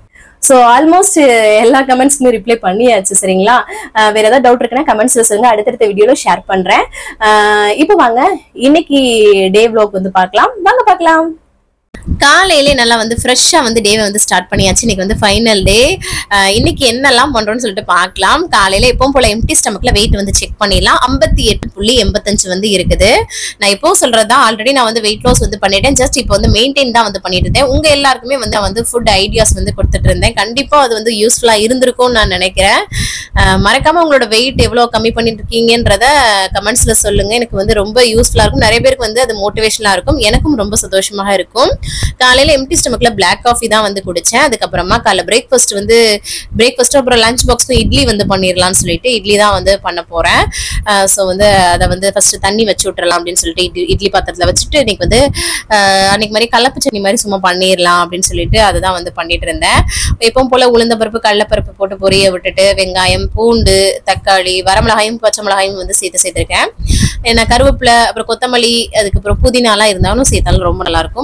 ஸோ ஆல்மோஸ்ட் எல்லா கமெண்ட்ஸ்க்குமே ரிப்ளை பண்ணியாச்சு சரிங்களா அஹ் வேற ஏதாவது டவுட் இருக்குன்னா கமெண்ட்ஸ்ல சொல்லுங்க அடுத்தடுத்த வீடியோல ஷேர் பண்றேன் அஹ் இப்போ வாங்க இன்னைக்கு டே vlog வந்து பார்க்கலாம் வாங்க பார்க்கலாம் காலையிலே நல்லா வந்து ஃப்ரெஷ்ஷாக வந்து டேவை வந்து ஸ்டார்ட் பண்ணியாச்சு இன்னைக்கு வந்து ஃபைனல் டே இன்னைக்கு என்னெல்லாம் பண்றோம்னு சொல்லிட்டு பார்க்கலாம் காலையில எப்பவும் போல எம்டி ஸ்டமக்ல வெயிட் வந்து செக் பண்ணிடலாம் ஐம்பத்தி எட்டு புள்ளி எண்பத்தஞ்சு வந்து இருக்குது நான் எப்போ சொல்றதா ஆல்ரெடி நான் வந்து வெயிட் லாஸ் வந்து பண்ணிட்டேன் ஜஸ்ட் இப்போ வந்து மெயின்டைன் தான் வந்து பண்ணிட்டு இருந்தேன் உங்க எல்லாருக்குமே வந்து நான் வந்து ஃபுட் ஐடியாஸ் வந்து கொடுத்துட்டு இருந்தேன் கண்டிப்பா அது வந்து யூஸ்ஃபுல்லா இருந்திருக்கும்னு நான் நினைக்கிறேன் அஹ் மறக்காம உங்களோட வெயிட் எவ்வளவு கம்மி பண்ணிட்டு இருக்கீங்கன்றத கமெண்ட்ஸ்ல சொல்லுங்க எனக்கு வந்து ரொம்ப யூஸ்ஃபுல்லா இருக்கும் நிறைய பேருக்கு வந்து அது மோட்டிவேஷனா இருக்கும் எனக்கும் ரொம்ப சந்தோஷமாக இருக்கும் காலையில எம்டி ஸ்டமக்ல பிளாக் காஃபி தான் வந்து குடிச்சேன் அதுக்கப்புறமா காலைல பிரேக்ஃபாஸ்ட் வந்து பிரேக்ஃபாஸ்ட் அப்புறம் லஞ்ச் பாக்ஸ்க்கும் இட்லி வந்து பண்ணிடலாம்னு சொல்லிட்டு இட்லி தான் வந்து பண்ண போறேன் ஸோ வந்து அதை வந்து ஃபர்ஸ்ட் தண்ணி வச்சு விட்டுறலாம் அப்படின்னு சொல்லிட்டு இட்லி இட்லி பாத்திரத்துல வச்சுட்டு இன்னைக்கு வந்து அஹ், அன்னைக்கு மாதிரி கலப்பு சட்னி மாதிரி சும்மா பண்ணிடலாம் அப்படின்னு சொல்லிட்டு அதுதான் வந்து பண்ணிட்டு இருந்தேன் எப்பவும் போல உளுந்த பருப்பு கடலப்பருப்பு போட்டு பொரிய விட்டுட்டு வெங்காயம் பூண்டு தக்காளி வரமிளகாயும் பச்சை மிளகாயும் வந்து சேர்த்து சேர்த்திருக்கேன் ஏன்னா கருவேப்பிலை அப்புறம் கொத்தமல்லி அதுக்கப்புறம் புதினாலாம் இருந்தாலும் சேர்த்தாலும் ரொம்ப நல்லா இருக்கும் அது இல்லை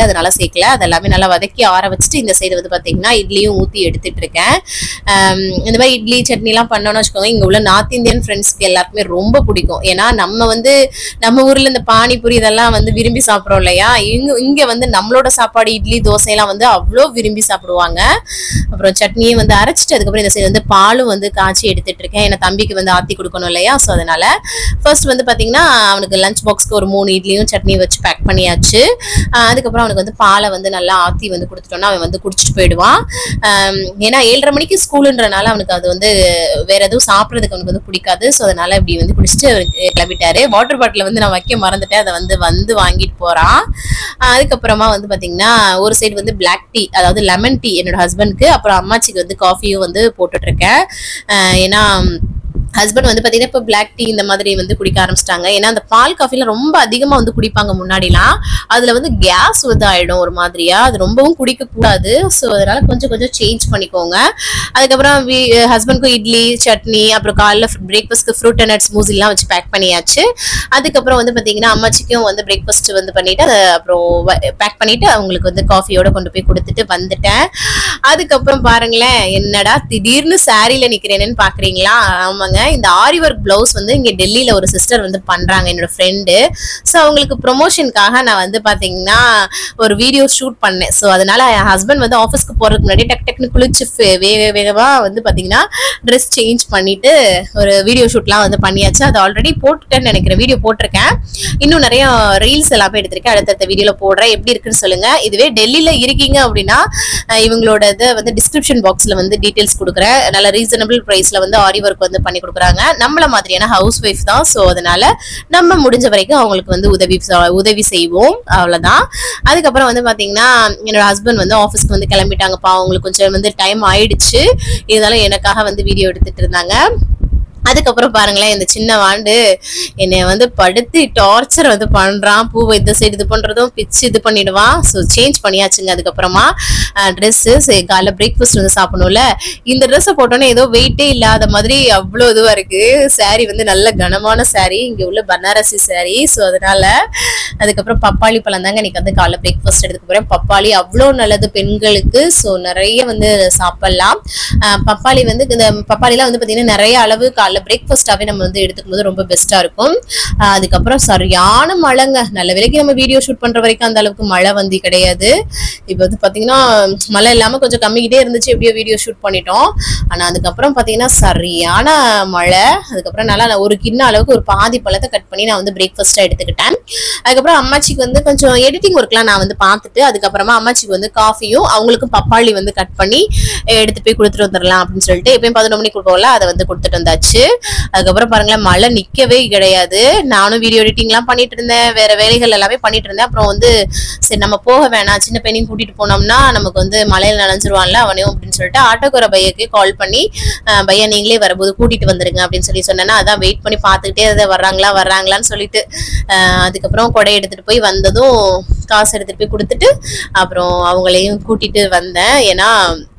அதனால சேர்க்கல அது எல்லாமே நல்லா வதக்கி ஆற வச்சுட்டு இந்த சைடு வந்து பாத்தீங்கன்னா இட்லியும் ஊத்தி எடுத்துட்டு இருக்கேன் ஆம், இந்த மாதிரி இட்லி சட்னிலாம் பண்ணோம்னு வச்சுக்கோங்க இங்க உள்ள நார்த் இந்தியன் ஃப்ரெண்ட்ஸ்க்கு எல்லாருக்குமே ரொம்ப பிடிக்கும் ஏன்னா நம்ம வந்து நம்ம ஊர்ல இந்த பானிபூரி இதெல்லாம் வந்து விரும்பி சாப்பிடுறோம் இல்லையா இங்க இங்க வந்து நம்மளோட சாப்பாடு இட்லி தோசை எல்லாம் வந்து அவ்வளோ விரும்பி சாப்பிடுவாங்க அப்புறம் சட்னியை வந்து அரைச்சிட்டு அதுக்கப்புறம் இந்த சைடு வந்து பாலும் வந்து காய்ச்சி எடுத்துட்டு இருக்கேன் ஏன்னா தம்பிக்கு வந்து ஆத்தி கொடுக்கணும் இல்லையா ஸோ அதனால ஃபர்ஸ்ட் வந்து பாத்தீங்கன்னா அவனுக்கு லஞ்ச் பாக்ஸ்க்கு ஒரு மூணு இட்லியும் சட்னி வச்சு பேக் பண்ணியாச்சு ஆஹ் அதுக்கப்புறம் அவனுக்கு வந்து பாலை வந்து நல்லா ஆத்தி வந்து கொடுத்துட்டோம்னா அவன் வந்து குடிச்சிட்டு போயிடுவான் ஆம், ஏன்னா ஏழரை மணிக்கு ஸ்கூலுன்றனால அவனுக்கு அது வந்து வேற எதுவும் சாப்பிட்றதுக்கு அவனுக்கு வந்து பிடிக்காது ஸோ அதனால இப்படி வந்து குடிச்சிட்டு அவருக்கு கிளம்பிட்டாரு வாட்டர் பாட்டில் வந்து நான் வைக்க மறந்துட்டேன் அதை வந்து வந்து வாங்கிட்டு போறான் ஆஹ் அதுக்கப்புறமா வந்து பாத்தீங்கன்னா ஒரு சைடு வந்து பிளாக் டீ அதாவது லெமன் டீ என்னோட ஹஸ்பண்ட்க்கு அப்புறம் அம்மாச்சிக்கு வந்து காஃபியும் வந்து போட்டுட்டு இருக்கேன் ஆஹ் ஏன்னா ஹஸ்பண்ட் வந்து பாத்தீங்கன்னா இப்போ பிளாக் டீ இந்த மாதிரி வந்து குடிக்க ஆரம்பிச்சிட்டாங்க ஏன்னா அந்த பால் காஃபில ரொம்ப அதிகமா வந்து குடிப்பாங்க முன்னாடிலாம் அதுல வந்து கேஸ் வந்து ஆயிடும் ஒரு மாதிரியா அது ரொம்பவும் குடிக்க கூடாது ஸோ அதனால கொஞ்சம் கொஞ்சம் சேஞ்ச் பண்ணிக்கோங்க அதுக்கப்புறம் ஹஸ்பண்ட்க்கும் இட்லி சட்னி அப்புறம் காலைல பிரேக்ஃபாஸ்ட்க்கு ஃப்ரூட் அண்ட் நட்ஸ் மூசிலாம் வச்சு பேக் பண்ணியாச்சு அதுக்கப்புறம் வந்து பாத்தீங்கன்னா அம்மாச்சிக்கும் வந்து பிரேக்ஃபாஸ்ட் வந்து பண்ணிட்டு அதை அப்புறம் பேக் பண்ணிட்டு அவங்களுக்கு வந்து காஃபியோட கொண்டு போய் கொடுத்துட்டு வந்துட்டேன் அதுக்கப்புறம் பாருங்களேன் என்னடா திடீர்னு சாரியில நிக்கிறேன்னு பாக்குறீங்களா ஆமாங்க இந்த ஆரி ஒர்க் பிளவுஸ் வந்து இங்க டெல்லியில ஒரு சிஸ்டர் வந்து பண்றாங்க என்னோட ஃப்ரெண்டு ஸோ அவங்களுக்கு ப்ரொமோஷனுக்காக நான் வந்து பாத்தீங்கன்னா ஒரு வீடியோ ஷூட் பண்ணேன் ஸோ அதனால என் ஹஸ்பண்ட் வந்து ஆஃபீஸ்க்கு போறதுக்கு முன்னாடி டக் டக்குன்னு குளிச்சு ஃபே- வேக வேகமா வந்து பாத்தீங்கன்னா ட்ரெஸ் சேஞ்ச் பண்ணிட்டு ஒரு வீடியோ ஷூட்லாம் வந்து பண்ணியாச்சு அது ஆல்ரெடி போட்டுட்டேன்னு நினைக்கிறேன் வீடியோ போட்டிருக்கேன் இன்னும் நிறைய ரீல்ஸ் எல்லாமே எடுத்திருக்கேன் அடுத்தடுத்த வீடியோல போடுறேன் எப்படி இருக்குன்னு சொல்லுங்க இதுவே டெல்லியில இருக்கீங்க அப்படின்னா அஹ் இவங்களோட இதை வந்து டிஸ்கிரிப்ஷன் பாக்ஸ்ல வந்து டீடைல்ஸ் கொடுக்குறேன் நல்ல ரீசனபிள் பிரைஸ்ல வந்து ஆரி ஒர்க் வந்து பண்ணி கொடுக்குறாங்க நம்மள மாதிரியான ஹவுஸ் ஒய்ஃப் தான் ஸோ அதனால நம்ம முடிஞ்ச வரைக்கும் அவங்களுக்கு வந்து உதவி ச- உதவி செய்வோம் அவ்வளவுதான் அதுக்கப்புறம் வந்து பாத்தீங்கன்னா என்னோட ஹஸ்பண்ட் வந்து ஆஃபீஸ்க்கு வந்து கிளம்பிட்டாங்கப்பா அவங்களுக்கு கொஞ்சம் வந்து டைம் ஆயிடுச்சு இருந்தாலும் எனக்காக வந்து வீடியோ எடுத்துட்டு இருந்தாங்க அதுக்கப்புறம் பாருங்களேன் இந்த சின்ன வாண்டு என்னை வந்து படுத்தி டார்ச்சர் வந்து பண்றான் பூவை இந்த சைடு இது பண்றதும் பிச்சு இது பண்ணிடுவான் ஸோ சேஞ்ச் பண்ணியாச்சுங்க அதுக்கப்புறமா ட்ரெஸ்ஸு காலைல பிரேக்ஃபாஸ்ட் வந்து சாப்பிடணும்ல இந்த ட்ரெஸ்ஸை போட்டோன்னே ஏதோ வெயிட்டே இல்லாத மாதிரி அவ்வளோ இதுவா இருக்கு saree வந்து நல்ல கனமான saree இங்க உள்ள பனாரசி saree ஸோ அதனால அதுக்கப்புறம் பப்பாளி பழம் தாங்க இன்னைக்கு வந்து காலைல பிரேக்ஃபாஸ்ட் எடுத்துக்க போறேன் பப்பாளி அவ்வளோ நல்லது பெண்களுக்கு ஸோ நிறைய வந்து சாப்பிடலாம் அஹ் பப்பாளி வந்து இந்த பப்பாளிலாம் வந்து பார்த்தீங்கன்னா நிறைய அளவு காலைல பிரேக்ஃபாஸ்ட்டாகவே நம்ம வந்து எடுத்துக்கும் போது ரொம்ப பெஸ்ட்டாக இருக்கும் அஹ் அதுக்கப்புறம் சரியான மழைங்க நல்ல வேலைக்கு நம்ம வீடியோ ஷூட் பண்ற வரைக்கும் அந்த அளவுக்கு மழை வந்து கிடையாது இப்போ வந்து பார்த்தீங்கன்னா மழை இல்லாமல் கொஞ்சம் கம்மிக்கிட்டே இருந்துச்சு எப்படியோ வீடியோ ஷூட் பண்ணிட்டோம் ஆனால் அதுக்கப்புறம் பார்த்தீங்கன்னா சரியான மழை அதுக்கப்புறம் நல்லா நான் ஒரு கிண்ண அளவுக்கு ஒரு பாதி பழத்தை கட் பண்ணி நான் வந்து பிரேக்ஃபாஸ்ட்டாக எடுத்துக்கிட்டேன் அதுக்கப்புறம் அம்மாச்சிக்கு வந்து கொஞ்சம் எடிட்டிங் ஒர்க்லாம் நான் வந்து பார்த்துட்டு அதுக்கப்புறமா அம்மாச்சிக்கு வந்து காஃபியும் அவங்களுக்கும் பப்பாளி வந்து கட் பண்ணி எடுத்து போய் கொடுத்துட்டு வந்துடலாம் அப்படின்னு சொல்லிட்டு எப்பயும் பதினொன்று மணிக்கு கொடுப்போம்ல அதை வந்து கொடுத்துட்டு வந்தாச்சு அதுக்கப்புறம் பாருங்களேன் மழை நிக்கவே கிடையாது நானும் வீடியோ எடிட்டிங்லாம் பண்ணிட்டு இருந்தேன் வேற வேலைகள் எல்லாமே பண்ணிட்டு இருந்தேன் அப்புறம் வந்து சரி நம்ம போக வேணாம் சின்ன பையனையும் கூட்டிட்டு போனோம்னா நமக்கு வந்து மழையில நனைஞ்சிருவான்ல அவனையும் அப்படின்னு சொல்லிட்டு ஆட்டோக்கார பையக்கு கால் பண்ணி அஹ், பையா நீங்களே வரும்போது கூட்டிட்டு வந்துருங்க அப்படின்னு சொல்லி சொன்னேன்னா அதான் வெயிட் பண்ணி பார்த்துக்கிட்டே அதை வர்றாங்களா வர்றாங்களான்னு சொல்லிட்டு அஹ், அதுக்கப்புறம் கொடை எடுத்துட்டு போய் வந்ததும் காசு எடுத்துட்டு போய் கொடுத்துட்டு அப்புறம் அவங்களையும் கூட்டிட்டு வந்தேன் ஏன்னா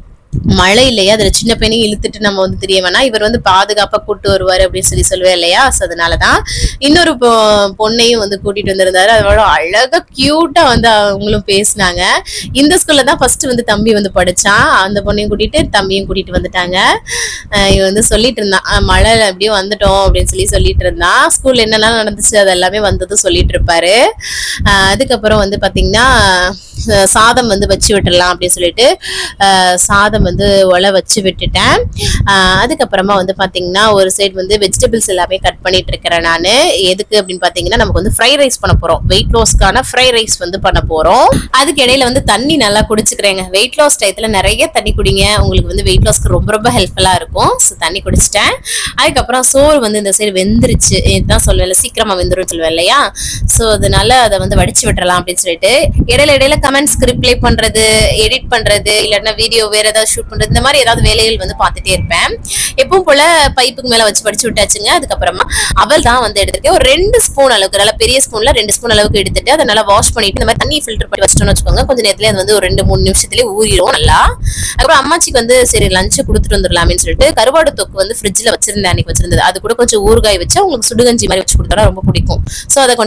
மழை இல்லையா அதுல சின்ன பையனையும் இழுத்துட்டு நம்ம வந்து தெரிய வேணாம் இவர் வந்து பாதுகாப்பா கூட்டு வருவாரு அப்படின்னு சொல்லி சொல்லுவேன் இல்லையா So அதனாலதான் இன்னொரு பொ- பொண்ணையும் வந்து கூட்டிட்டு வந்திருந்தாரு அதோட அழகா கியூட்டா வந்து அவங்களும் பேசினாங்க இந்த ஸ்கூல்ல தான் ஃபர்ஸ்ட் வந்து தம்பி வந்து படிச்சான் அந்த பொண்ணையும் கூட்டிட்டு தம்பியும் கூட்டிட்டு வந்துட்டாங்க அஹ் இவன் வந்து சொல்லிட்டு இருந்தான் அஹ் மழை எப்படியும் வந்துட்டோம் அப்படின்னு சொல்லி சொல்லிட்டு இருந்தான் ஸ்கூல்ல என்னெல்லாம் நடந்துச்சு அது எல்லாமே வந்ததும் சொல்லிட்டு இருப்பாரு அஹ் அதுக்கப்புறம் வந்து பாத்தீங்கன்னா அஹ் சாதம் வந்து வச்சு விட்டுறலாம் அப்படின்னு சொல்லிட்டு அஹ் சாதம் வந்து ஒலை வச்சு விட்டுட்டேன் அஹ் அதுக்கப்புறமா வந்து பாத்தீங்கன்னா ஒரு சைடு வந்து வெஜிடபிள்ஸ் எல்லாமே கட் பண்ணிட்டு இருக்கிறேன் நான் எதுக்கு அப்படின்னு பாத்தீங்கன்னா நமக்கு வந்து ஃப்ரை ரைஸ் பண்ண போறோம் வெயிட் லாஸ்க்கான ஃப்ரை ரைஸ் வந்து பண்ண போறோம் அதுக்கு இடையில வந்து தண்ணி நல்லா குடிச்சுக்கிறேங்க வெயிட் லாஸ் டயத்துல நிறைய தண்ணி குடிங்க உங்களுக்கு வந்து வெயிட் லாஸ்க்கு ரொம்ப ரொம்ப ஹெல்ப்ஃபுல்லா இருக்கும் ஸோ தண்ணி குடிச்சிட்டேன் அதுக்கப்புறம் சோறு வந்து இந்த சைடு வெந்துருச்சு இதுதான் சொல்லுவேன் சீக்கிரமா வெந்துரும் சொல்லுவேன் இல்லையா ஸோ அதனால அதை வந்து வடிச்சு விட்டுறலாம் அப்படின்னு சொல்லிட்டு இடையில இடையில கமெண்ட்ஸ்க்கு ரிப்ளை பண்றது எடிட் பண்றது இல்லைன்னா வீடியோ வேற ஏதாவது ஷூட் பண்றது இந்த மாதிரி ஏதாவது வேலைகள் வந்து பார்த்துட்டே இருப்பேன் எப்பவும் போல பைப்புக்கு மேல வச்சு படிச்சு விட்டாச்சுங்க அதுக்கப்புறமா அவல் தான் வந்து எடுத்திருக்கேன் ஒரு ரெண்டு ஸ்பூன் அளவுக்கு நல்லா பெரிய ஸ்பூன்ல ரெண்டு ஸ்பூன் அளவுக்கு எடுத்துட்டு அதை நல்லா வாஷ் பண்ணிட்டு இந்த மாதிரி தண்ணி ஃபில்டர் பண்ணி வச்சிட்டோம்னு வச்சுக்கோங்க கொஞ்சம் நேரத்துல அது வந்து ஒரு ரெண்டு மூணு நிமிஷத்துலயே ஊறிடும் நல்லா அப்புறம் அம்மாச்சிக்கு வந்து சரி லஞ்ச் கொடுத்துட்டு வந்துடலாமேன்னு சொல்லிட்டு கருவாடு தொக்கு வந்து ஃப்ரிட்ஜ்ல வச்சிருந்தேன் அன்னைக்கு வச்சிருந்தது அது கூட கொஞ்சம் ஊறுகாய் வச்சு அவங்களுக்கு சுடுகஞ்சி மாதிரி வச்சு கொடுத்தா ரொம்ப பிடிக்கும் ஸோ அதை கொண்டு போய் கொடுத்து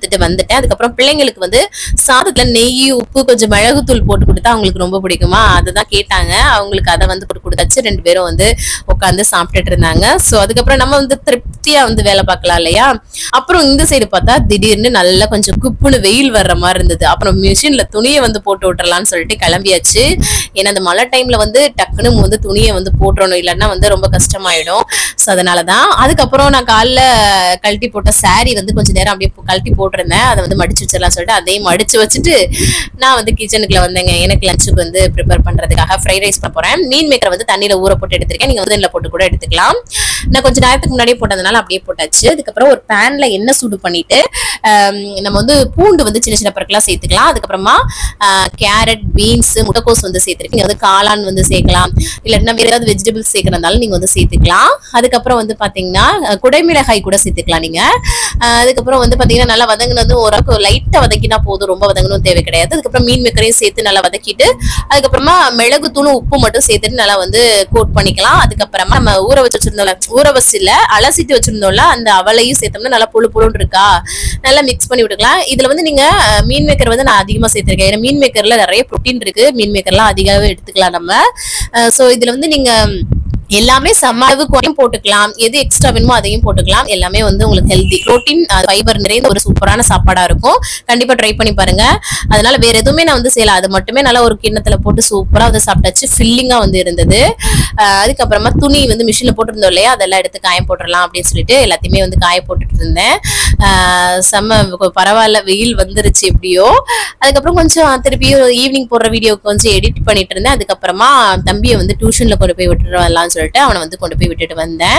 எடுத்துட்டு வந்துட்டேன் அதுக்கப்புறம் பிள்ளைங்களுக்கு வந்து சாதத்துல நெய் உப்பு கொஞ்சம் மிளகுத்தூள் போட்டு கொடுத்தா அவங்களுக்கு ரொம்ப பிடிக்குமா அதுதான் கேட்டாங்க அவங்களுக்கு அதை வந்து போட்டு கொடுத்தாச்சு ரெண்டு பேரும் வந்து உட்காந்து சாப்பிட்டுட்டு இருந்தாங்க ஸோ அதுக்கப்புறம் நம்ம வந்து திருப்தியா வந்து வேலை பார்க்கலாம் இல்லையா அப்புறம் இந்த சைடு பார்த்தா திடீர்னு நல்லா கொஞ்சம் குப்புன்னு வெயில் வர்ற மாதிரி இருந்தது அப்புறம் மிஷின்ல துணியை வந்து போட்டு விட்டுறலாம்னு சொல்லிட்டு கிளம்பியாச்சு ஏன்னா அந்த மழை டைம்ல வந்து டக்குன்னு வந்து துணியை வந்து போட்டுறணும் இல்லைன்னா வந்து ரொம்ப கஷ்டமாயிடும் ஸோ அதனால தான் அதுக்கப்புறம் நான் காலைல கழட்டி போட்ட saree வந்து கொஞ்ச நேரம் அப்படியே போ- கழட்டி போட்டிருந்தேன் அதை வந்து மடிச்சு வச்சிடலாம் சொல்லிட்டு அதையும் மடிச்சு வச்சுட்டு நான் வந்து கிச்சனுக்குள்ள வந்தேங்க எனக்கு லஞ்சுக்கு வந்து ப்ரிப்பேர் பண்றதுக்காக ஃப்ரைட் ரைஸ் பண்ண போறேன் மீன் மேக்கரை வந்து தண்ணியில ஊற போட்டு எடுத்திருக்கேன் நீங்க வந்து இதில் போட்டு கூட எடுத்துக்கலாம் நான் கொஞ்ச நேரத்துக்கு முன்னாடியே போட்டதுனால அப்படியே போட்டாச்சு அதுக்கப்புறம் ஒரு பேன்ல எண்ணெய் சூடு பண்ணிட்டு ஆம், நம்ம வந்து பூண்டு வந்து சின்ன சின்ன பருக்கெல்லாம் சேர்த்துக்கலாம் அதுக்கப்புறமா கேரட் பீன்ஸ் முட்டைக்கோஸ் வந்து சேர்த்துருக்கு நீங்க வந்து காளான் வந்து சேர்க்கலாம் இல்லாட்டினா வேற ஏதாவது வெஜிடபிள்ஸ் சேர்க்கறதாலும் நீங்க வந்து சேர்த்துக்கலாம் அதுக்கப்புறம் வந்து பாத்தீங்கன்னா அஹ், குடைமிளகாய் கூட சேர்த்துக்கலாம் நீங்க அஹ், அதுக்கப்புறம் வந்து பாத்தீங்கன்னா நல்லா வதங்கினது ஓரளவுக்கு லைட்டா வதக்கினா போதும் ரொம்ப வதங்கணும் தேவை கிடையாது அதுக்கப்புறம் மீன் மேக்கரையும் சேர்த்து நல்லா வதக்கிட்டு அதுக்கப்புறமா மிளகு தூளும் உப்பு மட்டும் சேர்த்துட்டு நல்லா வந்து கோட் பண்ணிக்கலாம் அதுக்கப்புறமா நம்ம ஊற வச்சு வச்சிருந்தோம்ல ஊற வச்சுல அலசிட்டு வச்சிருந்தோம்ல அந்த அவளையும் சேர்த்தோம்னா நல்லா புழு புழுன்னு இருக்கா நல்லா மிக்ஸ் பண்ணி விட்டுக்கலாம் இதுல வந்து நீங்க அஹ், மீன் மேக்கர் வந்து நான் அதிகமா சேர்த்திருக்கேன் ஏன்னா மீன் மேக்கர்ல நிறைய ப்ரோட்டீன் இருக்கு மீன் மேக்கர்லாம் அதிகமாவே எடுத்துக்கலாம் நம்ம சோ இதுல வந்து நீங்க எல்லாமே சம அளவு குறையும் போட்டுக்கலாம் எது எக்ஸ்ட்ரா வேணுமோ அதையும் போட்டுக்கலாம் எல்லாமே வந்து உங்களுக்கு ஹெல்தி ப்ரோட்டீன் ஃபைபர் நிறைந்த ஒரு சூப்பரான சாப்பாடா இருக்கும் கண்டிப்பா ட்ரை பண்ணி பாருங்க அதனால வேற எதுவுமே நான் வந்து செய்யல அது மட்டுமே நல்லா ஒரு கிண்ணத்துல போட்டு சூப்பரா வந்து சாப்பிட்டாச்சு ஃபில்லிங்கா வந்து இருந்தது அஹ் அதுக்கப்புறமா துணி வந்து மிஷின்ல போட்டிருந்தோம் இல்லையா அதெல்லாம் எடுத்து காய போட்டுடலாம் அப்படின்னு சொல்லிட்டு எல்லாத்தையுமே வந்து காய போட்டுட்டு இருந்தேன் அஹ் செம்ம கொ- பரவாயில்ல வெயில் வந்துருச்சு எப்படியோ அதுக்கப்புறம் கொஞ்சம் திருப்பியும் ஈவினிங் போடுற வீடியோ கொஞ்சம் எடிட் பண்ணிட்டு இருந்தேன் அதுக்கப்புறமா தம்பியை வந்து டியூஷன்ல கொண்டு போய் விட்டுட்டு வரலாம்னு சொல்லிட்டு அவனை வந்து கொண்டு போய் விட்டுட்டு வந்தேன்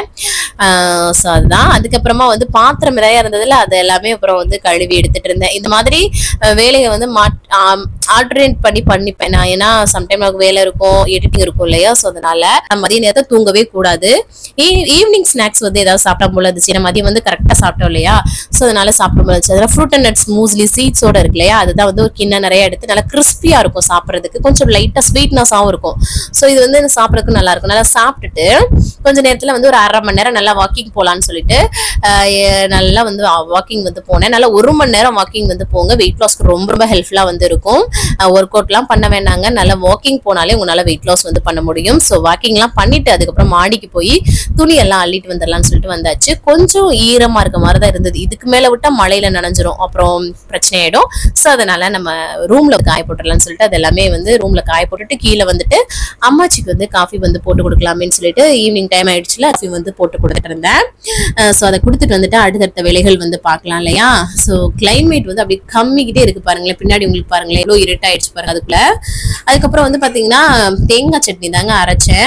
ஸோ அதுதான் அதுக்கப்புறமா வந்து பாத்திரம் நிறைய இருந்ததுல அது எல்லாமே அப்புறம் வந்து கழுவி எடுத்துட்டு இருந்தேன் இந்த மாதிரி அஹ், வேலையை வந்து ஆல்டர்னேட் பண்ணி பண்ணிப்பேன் நான் ஏன்னா சம்டைம் எனக்கு வேலை இருக்கும் எடிட்டிங் இருக்கும் இல்லையா ஸோ அதனால நான் மதிய நேரத்தை தூங்கவே கூடாது ஈவினிங் ஸ்நாக்ஸ் வந்து ஏதாவது சாப்பிட்டா போல இருந்துச்சு நான் மதியம் வந்து கரெக்டாக சாப்பிட்டோம் இல்லையா ஸோ அதனால சாப்பிட போல இருந்துச்சு அதில் ஃப்ரூட் அண்ட் நட்ஸ் மூஸ்லி சீட்ஸோட இருக்கு இல்லையா அதுதான் வந்து ஒரு கிண்ணம் நிறைய எடுத்து நல்லா கிறிஸ்பியா இருக்கும் சாப்பிட்றதுக்கு கொஞ்சம் லைட்டாக ஸ்வீட்னஸாகவும் இருக்கும் ஸோ இது வந்து எனக்கு சாப்பிட்றதுக்கு நல்லா இருக்கும் நல்லா சாப்பிட்டுட்டு கொஞ்ச நேரத்தில் வந்து ஒரு அரை மணி நேரம் நல்லா வாக்கிங் போகலான்னு சொல்லிட்டு ஆஹ் எ- நல்லா வந்து வாக்கிங் வந்து போனேன் நல்லா ஒரு மணி நேரம் வாக்கிங் வந்து போங்க வெயிட் லாஸ்க்கு ரொம்ப ரொம்ப ஹெல்ப்ஃபுல்லாக வந்து இருக்கும் ஒர்க் அவுட்லாம் பண்ண வேண்டாங்க நல்லா வாக்கிங் போனாலே உங்களால் வெயிட் லாஸ் வந்து பண்ண முடியும் ஸோ வாக்கிங்லாம் பண்ணிட்டு அதுக்கப்புறம் மாடிக்கு போய் துணி எல்லாம் அள்ளிட்டு வந்துடலாம்னு சொல்லிட்டு வந்தாச்சு கொஞ்சம் ஈரமா இருக்க மாதிரி தான் இருந்தது இதுக்கு மேல விட்டா மழையில நனைஞ்சிரும் அப்புறம் பிரச்சனை ஆயிடும் ஸோ அதனால நம்ம ரூம்ல காய போட்டுடலாம்னு சொல்லிட்டு அது எல்லாமே வந்து ரூம்ல காய போட்டுட்டு கீழே வந்துட்டு அம்மாச்சிக்கு வந்து காஃபி வந்து போட்டு கொடுக்கலாமேன்னு சொல்லிட்டு ஈவினிங் டைம் ஆயிடுச்சுல காஃபி வந்து போட்டு கொடுத்துட்டு இருந்தேன் ஸோ அதை கொடுத்துட்டு வந்துட்டு அடுத்தடுத்த வேலைகள் வந்து பார்க்கலாம் இல்லையா ஸோ கிளைமேட் வந்து அப்படி கம்மிக்கிட்டே இருக்கு பாருங்களேன் பின்னாடி உங்களுக்கு பாருங்களேன் எவ்வளோ இருட்டாயிடுச்சு பாருங்க அதுக்குள்ள அதுக்கப்புறம் வந்து பாத்தீங்கன்னா தேங்காய் சட்னி தாங்க அரைச்சேன்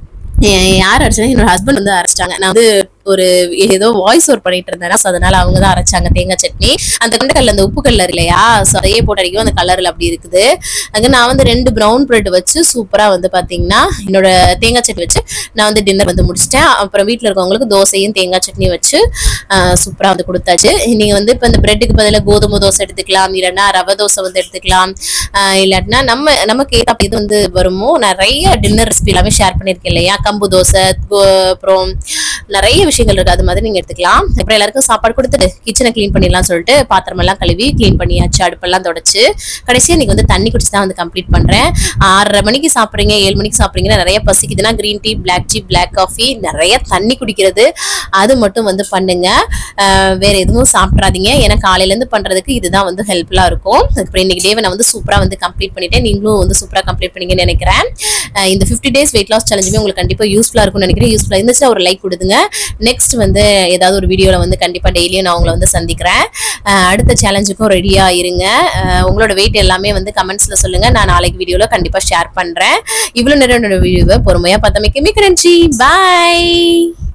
ஏ- யார் அரைச்சாங்க என்னோட ஹஸ்பண்ட் வந்து அரைச்சிட்டாங்க நான் வந்து ஒரு ஏதோ வாய்ஸ் ஓவர் பண்ணிட்டு இருந்தேன் so அதனால அவங்க தான் அரைச்சாங்க தேங்காய் சட்னி அந்த கொண்டக்கல்ல அந்த உப்பு கல்லர் இல்லையா ஸோ அதையே போட்டு அடிக்கும் அந்த கலர்ல அப்படி இருக்குது அங்க நான் வந்து ரெண்டு ப்ரௌன் பிரெட் வச்சு சூப்பரா வந்து பாத்தீங்கன்னா என்னோட தேங்காய் சட்னி வச்சு நான் வந்து டின்னர் வந்து முடிச்சிட்டேன் அப்புறம் வீட்ல இருக்கவங்களுக்கு தோசையும் தேங்காய் சட்னி வச்சு சூப்பரா வந்து கொடுத்தாச்சு நீங்க வந்து இப்போ இந்த பிரெட்டுக்கு பதிலா கோதுமை தோசை எடுத்துக்கலாம் இல்லைன்னா ரவை தோசை வந்து எடுத்துக்கலாம் ஆஹ் இல்லாட்டினா நம்ம நமக்கு ஏத்த இது வந்து வருமோ நிறைய டின்னர் ரெசிபி எல்லாமே ஷேர் பண்ணியிருக்கேன் இல்லையா கம்பு தோசை கோ- அப்புறம் நிறைய விஷயங்கள் இருக்கு அது மாதிரி நீங்க எடுத்துக்கலாம் அப்புறம் எல்லாருக்கும் சாப்பாடு கொடுத்துட்டு கிச்சனை க்ளீன் பண்ணிடலாம் சொல்லிட்டு பாத்திரம் எல்லாம் கழுவி க்ளீன் பண்ணியாச்சு அடுப்பெல்லாம் தொடச்சு கடைசியா நீங்க வந்து தண்ணி குடிச்சு தான் வந்து கம்ப்ளீட் பண்றேன் ஆறரை மணிக்கு சாப்பிடுறீங்க ஏழு மணிக்கு சாப்பிடுறீங்கன்னா நிறைய பசிக்குதுன்னா green tea black tea black coffee நிறைய தண்ணி குடிக்கிறது அது மட்டும் வந்து பண்ணுங்க ஆஹ் வேற எதுவும் சாப்பிட்றாதீங்க ஏன்னா காலையில இருந்து பண்றதுக்கு இதுதான் வந்து ஹெல்ப்ஃபுல்லா இருக்கும் அப்புறம் இன்னைக்கு டேவை நான் வந்து சூப்பரா வந்து கம்ப்ளீட் பண்ணிட்டேன் நீங்களும் வந்து சூப்பரா கம்ப்ளீட் பண்ணீங்கன்னு நினைக்கிறேன் ஆஹ் இந்த ஃபிஃப்டி டேஸ் வெயிட் லாஸ் சேலஞ்சுமே உங்களுக்கு கண்டிப்பா யூஸ்ஃபுல்லா இருக்கும்னு நினைக்கிறேன் யூஸ்ஃபுல்லா இருந்துச்சுன்னா ஒரு லைக் கொடுங்க நெக்ஸ்ட் வந்து ஏதாவது ஒரு வீடியோல வந்து கண்டிப்பா டெய்லியும் நான் உங்களை வந்து சந்திக்கிறேன் ஆஹ் அடுத்த சேலஞ்சுக்கும் ரெடியா இருங்க ஆஹ் உங்களோட வெயிட் எல்லாமே வந்து கமெண்ட்ஸ்ல சொல்லுங்க நான் நாளைக்கு வீடியோல கண்டிப்பா ஷேர் பண்றேன் இவ்வளவு நேரம் என்னோட வீடியோவை பொறுமையா பார்த்தமைக்கு மிக்க நன்றி பாய்